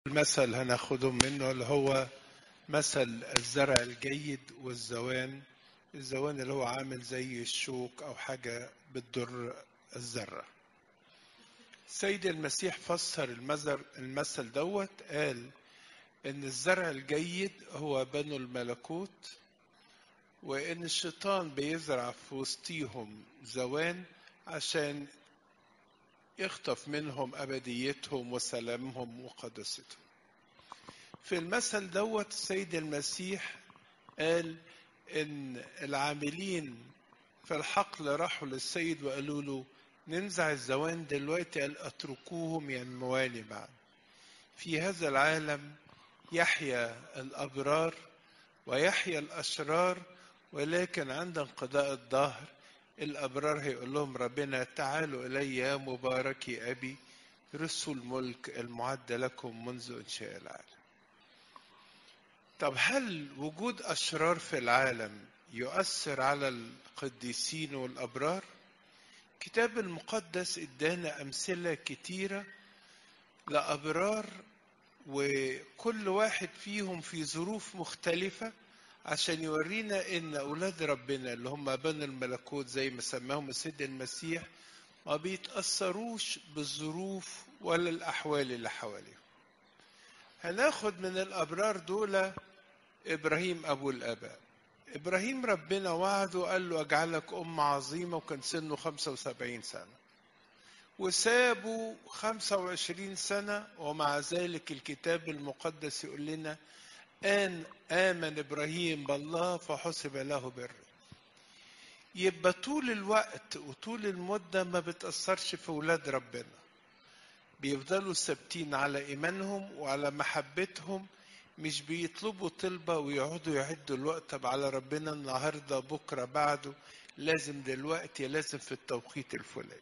المثل هناخده منه اللي هو مثل الزرع الجيد والزوان الزوان اللي هو عامل زي الشوك او حاجه بتضر الزرع سيد المسيح فسر المثل المثل دوت قال ان الزرع الجيد هو بنو الملكوت وان الشيطان بيزرع في وسطيهم زوان عشان يخطف منهم ابديتهم وسلامهم وقداستهم في المثل دوت السيد المسيح قال ان العاملين في الحقل راحوا للسيد وقالوا له ننزع الزوان دلوقتي قال اتركوهم ينموان معا في هذا العالم يحيا الابرار ويحيا الاشرار ولكن عند انقضاء الظهر الابرار هيقول لهم ربنا تعالوا الي يا مباركي ابي رثوا الملك المعد لكم منذ انشاء العالم طب هل وجود اشرار في العالم يؤثر على القديسين والابرار الكتاب المقدس ادانا امثله كتيره لابرار وكل واحد فيهم في ظروف مختلفه عشان يورينا ان اولاد ربنا اللي هم بنو الملكوت زي ما سماهم السيد المسيح ما بيتاثروش بالظروف ولا الاحوال اللي حواليهم هناخد من الابرار دول ابراهيم ابو الاباء ابراهيم ربنا وعده قال له اجعلك ام عظيمه وكان سنه 75 سنه وسابوا 25 سنه ومع ذلك الكتاب المقدس يقول لنا ان امن ابراهيم بالله فحسب له بر يبقى طول الوقت وطول المده ما بتاثرش في ولاد ربنا بيفضلوا ثابتين على ايمانهم وعلى محبتهم مش بيطلبوا طلبة ويقعدوا يعدوا الوقت طب على ربنا النهاردة بكرة بعده لازم دلوقتي لازم في التوقيت الفلاني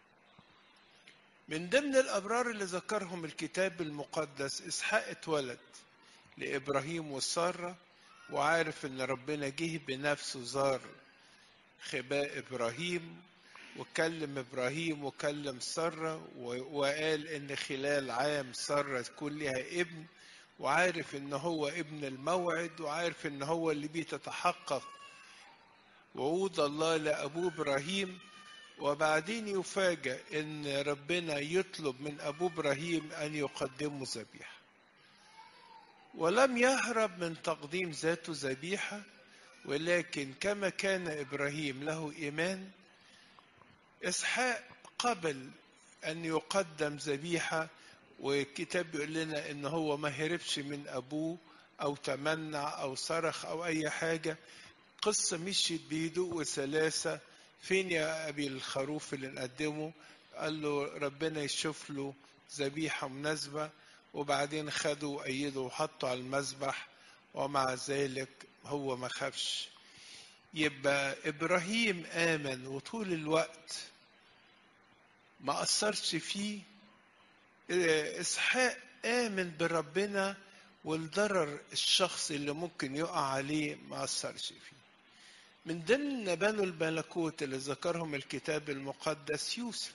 من ضمن الأبرار اللي ذكرهم الكتاب المقدس إسحاق اتولد لإبراهيم وسارة وعارف إن ربنا جه بنفسه زار خباء إبراهيم وكلم إبراهيم وكلم سارة وقال إن خلال عام سارة تكون لها ابن وعارف ان هو ابن الموعد وعارف ان هو اللي بيه تتحقق وعود الله لابوه ابراهيم وبعدين يفاجأ ان ربنا يطلب من ابوه ابراهيم ان يقدمه ذبيحه ولم يهرب من تقديم ذاته ذبيحه ولكن كما كان ابراهيم له ايمان اسحاق قبل ان يقدم ذبيحه والكتاب بيقول لنا ان هو ما هربش من ابوه او تمنع او صرخ او اي حاجه قصه مشيت بيدوق وسلاسه فين يا ابي الخروف اللي نقدمه قال له ربنا يشوف له ذبيحه مناسبه وبعدين خده وايده وحطه على المذبح ومع ذلك هو ما خافش يبقى ابراهيم امن وطول الوقت ما اثرش فيه اسحاق امن بربنا والضرر الشخصي اللي ممكن يقع عليه ما اثرش فيه من ضمن بنو الملكوت اللي ذكرهم الكتاب المقدس يوسف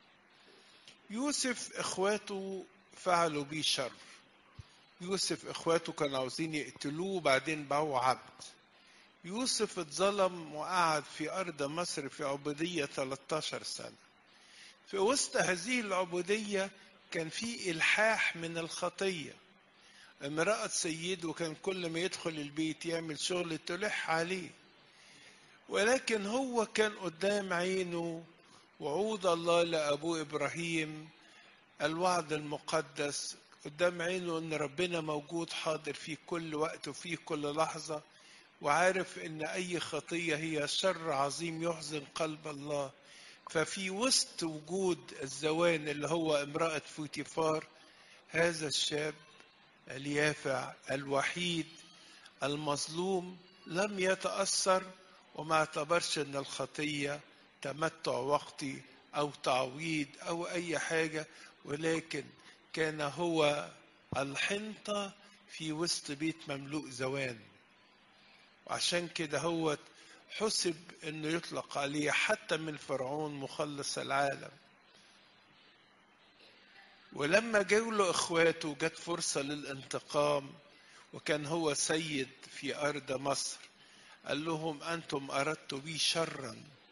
يوسف اخواته فعلوا بيه شر يوسف اخواته كانوا عاوزين يقتلوه وبعدين باعوه عبد يوسف اتظلم وقعد في ارض مصر في عبوديه 13 سنه في وسط هذه العبوديه كان في إلحاح من الخطية امرأة سيده كان كل ما يدخل البيت يعمل شغل تلح عليه ولكن هو كان قدام عينه وعود الله لأبوه إبراهيم الوعد المقدس قدام عينه ان ربنا موجود حاضر في كل وقت وفي كل لحظة وعارف ان اي خطية هي شر عظيم يحزن قلب الله ففي وسط وجود الزوان اللي هو امرأة فوتيفار هذا الشاب اليافع الوحيد المظلوم لم يتأثر وما اعتبرش ان الخطية تمتع وقتي او تعويض او اي حاجة ولكن كان هو الحنطة في وسط بيت مملوء زوان وعشان كده هو حسب انه يطلق عليه حتى من فرعون مخلص العالم ولما جاوا له اخواته جت فرصة للانتقام وكان هو سيد في ارض مصر قال لهم انتم اردتوا بي شرا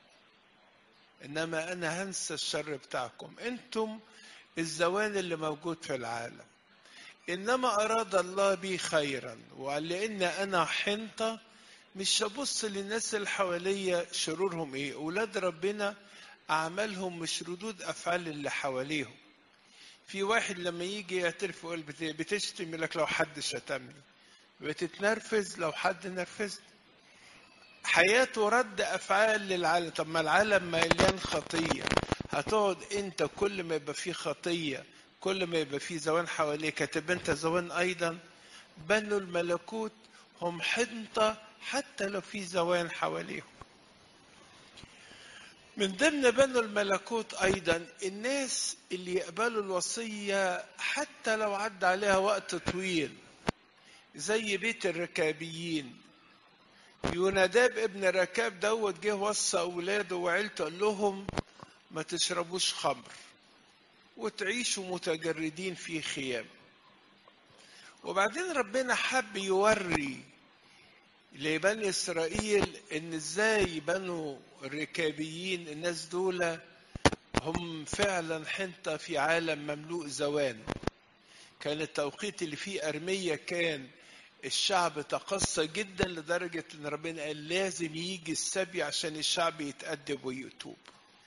انما انا هنسى الشر بتاعكم انتم الزوان اللي موجود في العالم انما اراد الله بي خيرا وقال لان انا حنطه مش هبص للناس اللي حواليا شرورهم ايه اولاد ربنا اعمالهم مش ردود افعال اللي حواليهم في واحد لما يجي يعترف يقول بتشتم يقول لك لو حد شتمني بتتنرفز لو حد نرفزني حياته رد افعال للعالم طب ما العالم مليان خطيه هتقعد انت كل ما يبقى فيه خطيه كل ما يبقى فيه زوان حواليك هتبقى انت زوان ايضا بنوا الملكوت هم حنطه حتى لو في زوان حواليهم من ضمن بنو الملكوت ايضا الناس اللي يقبلوا الوصيه حتى لو عدى عليها وقت طويل زي بيت الركابيين يوناداب ابن ركاب دوت جه وصى اولاده وعيلته قال لهم ما تشربوش خمر وتعيشوا متجردين في خيام وبعدين ربنا حب يوري لبني اسرائيل ان ازاي بنو الركابيين الناس دول هم فعلا حنطه في عالم مملوء زوان كان التوقيت اللي فيه ارميه كان الشعب تقصى جدا لدرجه ان ربنا قال لازم يجي السبي عشان الشعب يتأدب ويتوب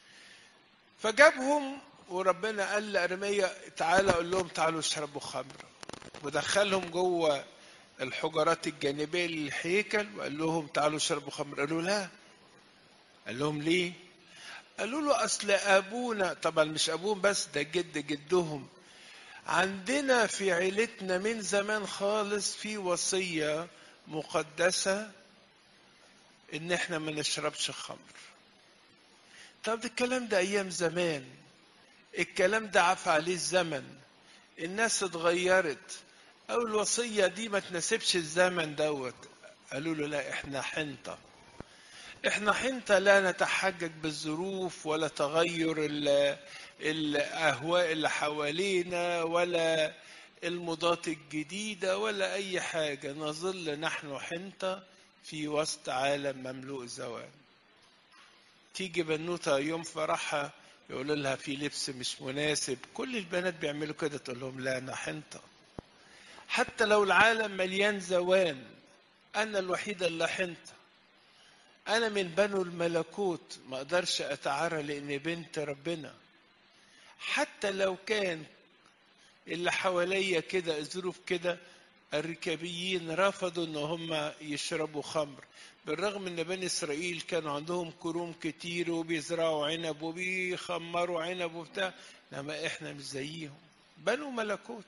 فجابهم وربنا قال لارميه تعالى قول لهم تعالوا اشربوا خمر ودخلهم جوه الحجرات الجانبية للهيكل وقال لهم تعالوا اشربوا خمر قالوا لا قال لهم ليه قالوا له اصل ابونا طبعا مش ابوهم بس ده جد جدهم عندنا في عيلتنا من زمان خالص في وصية مقدسة ان احنا ما نشربش خمر طب ده الكلام ده ايام زمان الكلام ده عفى عليه الزمن الناس اتغيرت او الوصيه دي ما تناسبش الزمن دوت قالوا له لا احنا حنطه احنا حنطه لا نتحجج بالظروف ولا تغير الاهواء اللي حوالينا ولا المضات الجديده ولا اي حاجه نظل نحن حنطه في وسط عالم مملوء زوال تيجي بنوته يوم فرحها يقولوا لها في لبس مش مناسب كل البنات بيعملوا كده تقول لهم لا انا حنطه حتى لو العالم مليان زوان انا الوحيده اللي حنطه انا من بنو الملكوت ما اقدرش اتعرى لاني بنت ربنا حتى لو كان اللي حواليا كده الظروف كده الركابيين رفضوا ان هم يشربوا خمر بالرغم ان بني اسرائيل كانوا عندهم كروم كتير وبيزرعوا عنب وبيخمروا عنب وبتاع انما احنا مش زيهم بنو ملكوت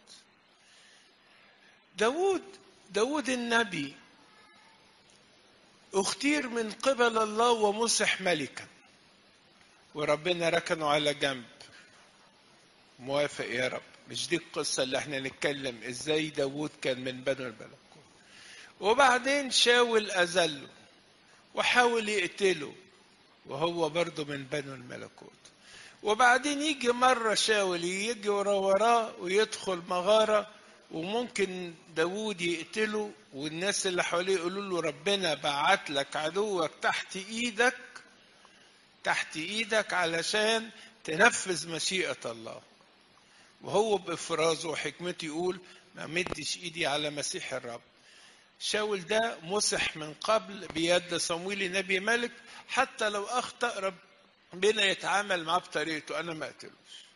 داود داود النبي اختير من قبل الله ومسح ملكا وربنا ركنه على جنب موافق يا رب مش دي القصة اللي احنا نتكلم ازاي داود كان من بنو الملكوت وبعدين شاول أذله وحاول يقتله وهو برضه من بنو الملكوت وبعدين يجي مرة شاول يجي ورا وراه ويدخل مغارة وممكن داوود يقتله والناس اللي حواليه يقولوا له ربنا بعت لك عدوك تحت ايدك تحت ايدك علشان تنفذ مشيئة الله وهو بإفرازه وحكمته يقول ما مدش ايدي على مسيح الرب شاول ده مسح من قبل بيد صمويل نبي ملك حتى لو اخطأ ربنا يتعامل معاه بطريقته انا ما اقتلوش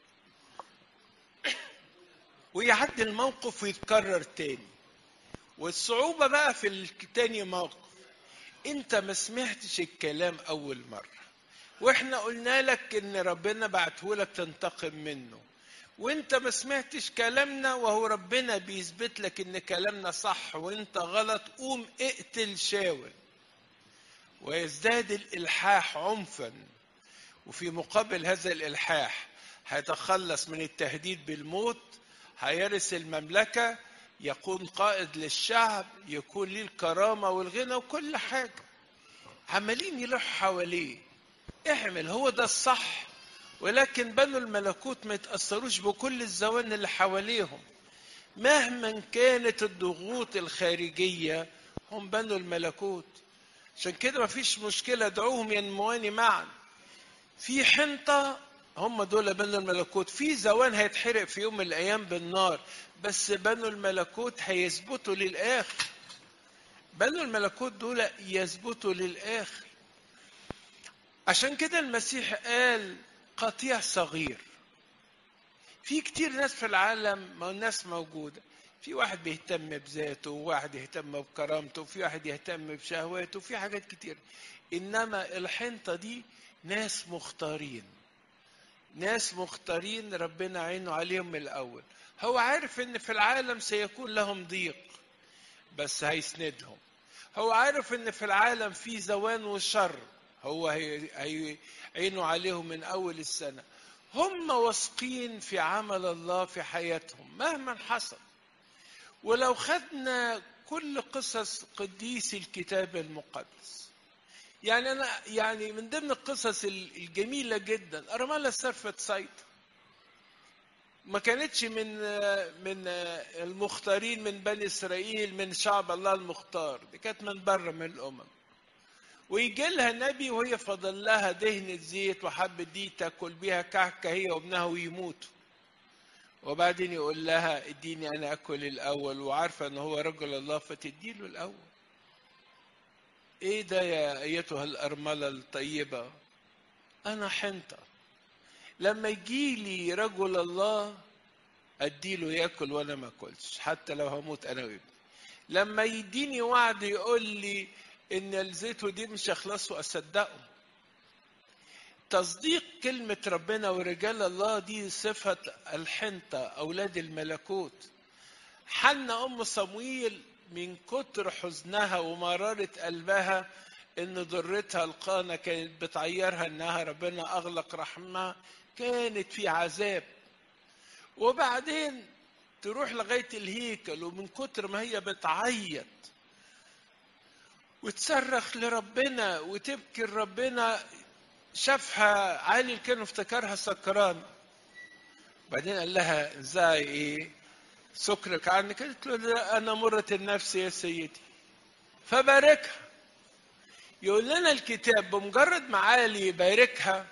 ويعدي الموقف ويتكرر تاني والصعوبة بقى في التاني موقف انت ما سمعتش الكلام اول مرة واحنا قلنا لك ان ربنا بعته لك تنتقم منه وانت ما سمعتش كلامنا وهو ربنا بيثبت لك ان كلامنا صح وانت غلط قوم اقتل شاول ويزداد الالحاح عنفا وفي مقابل هذا الالحاح هيتخلص من التهديد بالموت هيرث المملكه يكون قائد للشعب يكون ليه الكرامه والغنى وكل حاجه عمالين يلحوا حواليه اعمل هو ده الصح ولكن بنو الملكوت ما يتأثروش بكل الزوان اللي حواليهم مهما كانت الضغوط الخارجية هم بنو الملكوت عشان كده ما فيش مشكلة دعوهم ينموان معا في حنطة هم دول بنو الملكوت في زوان هيتحرق في يوم من الأيام بالنار بس بنو الملكوت هيثبتوا للآخر بنو الملكوت دول يثبتوا للآخر عشان كده المسيح قال قطيع صغير في كتير ناس في العالم ما الناس موجودة في واحد بيهتم بذاته وواحد يهتم بكرامته وفي واحد يهتم بشهواته وفي حاجات كتير إنما الحنطة دي ناس مختارين ناس مختارين ربنا عينه عليهم من الأول هو عارف إن في العالم سيكون لهم ضيق بس هيسندهم هو عارف إن في العالم في زوان وشر هو هي هي عينه عليهم من أول السنة هم واثقين في عمل الله في حياتهم مهما حصل ولو خدنا كل قصص قديس الكتاب المقدس يعني انا يعني من ضمن القصص الجميله جدا ارمله سرفة صيد ما كانتش من من المختارين من بني اسرائيل من شعب الله المختار دي كانت من بره من الامم ويجي لها نبي وهي فضل لها دهنة زيت وحبة دي تاكل بيها كعكة هي وابنها ويموتوا وبعدين يقول لها اديني انا اكل الاول وعارفة ان هو رجل الله فتديله الاول ايه ده يا ايتها الارملة الطيبة انا حنطة لما يجي لي رجل الله اديله ياكل وانا ما اكلش حتى لو هموت انا وابني لما يديني وعد يقول لي ان الزيت دي مش هيخلصوا اصدقه تصديق كلمة ربنا ورجال الله دي صفة الحنطة أولاد الملكوت حنا أم صمويل من كتر حزنها ومرارة قلبها إن ضرتها القانة كانت بتعيرها إنها ربنا أغلق رحمها كانت في عذاب وبعدين تروح لغاية الهيكل ومن كتر ما هي بتعيط وتصرخ لربنا وتبكي لربنا شافها عالي كان افتكرها سكران بعدين قال لها ازاي ايه سكرك عنك قالت له لا انا مرة النفس يا سيدي فباركها يقول لنا الكتاب بمجرد ما عالي يباركها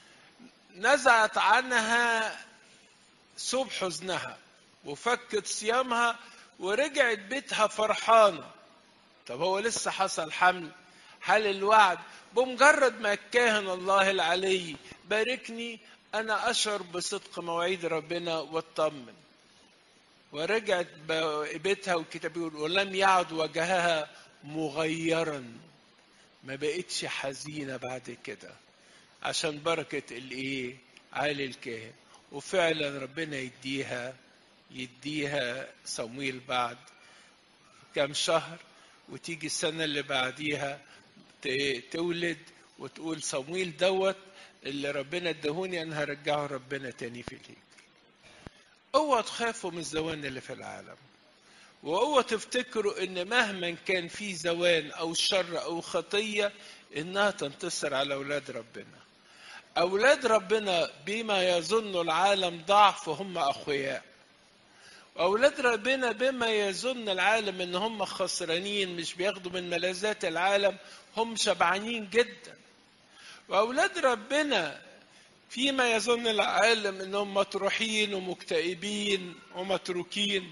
نزعت عنها ثوب حزنها وفكت صيامها ورجعت بيتها فرحانه طب هو لسه حصل حمل حل الوعد بمجرد ما الكاهن الله العلي باركني انا اشعر بصدق مواعيد ربنا واطمن ورجعت بيتها والكتاب بيقول ولم يعد وجهها مغيرا ما بقتش حزينه بعد كده عشان بركه الايه عالي الكاهن وفعلا ربنا يديها يديها صمويل بعد كام شهر وتيجي السنة اللي بعديها تولد وتقول صمويل دوت اللي ربنا ادهوني انا هرجعه ربنا تاني في الهيكل اوعوا تخافوا من الزوان اللي في العالم واوعوا تفتكروا ان مهما كان في زوان او شر او خطيه انها تنتصر على اولاد ربنا اولاد ربنا بما يظن العالم ضعف هم اخوياء أولاد ربنا بما يظن العالم إن هم خسرانين مش بياخدوا من ملذات العالم هم شبعانين جدا وأولاد ربنا فيما يظن العالم إنهم مطروحين ومكتئبين ومتروكين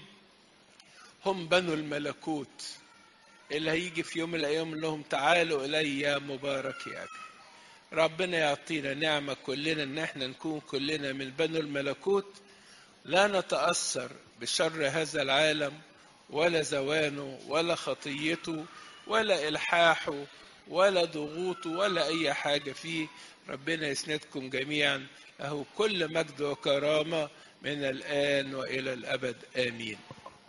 هم بنو الملكوت اللي هيجي في يوم من الأيام لهم تعالوا إلي يا مبارك يا أبي ربنا يعطينا نعمة كلنا إن احنا نكون كلنا من بنو الملكوت لا نتأثر بشر هذا العالم ولا زوانه ولا خطيته ولا إلحاحه ولا ضغوطه ولا أي حاجة فيه ربنا يسندكم جميعا له كل مجد وكرامة من الآن وإلى الأبد آمين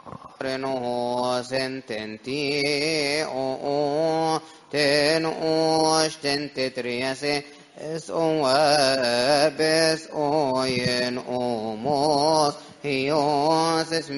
Reno sententi o o ten o stente triase es o bes o yen o mos hios es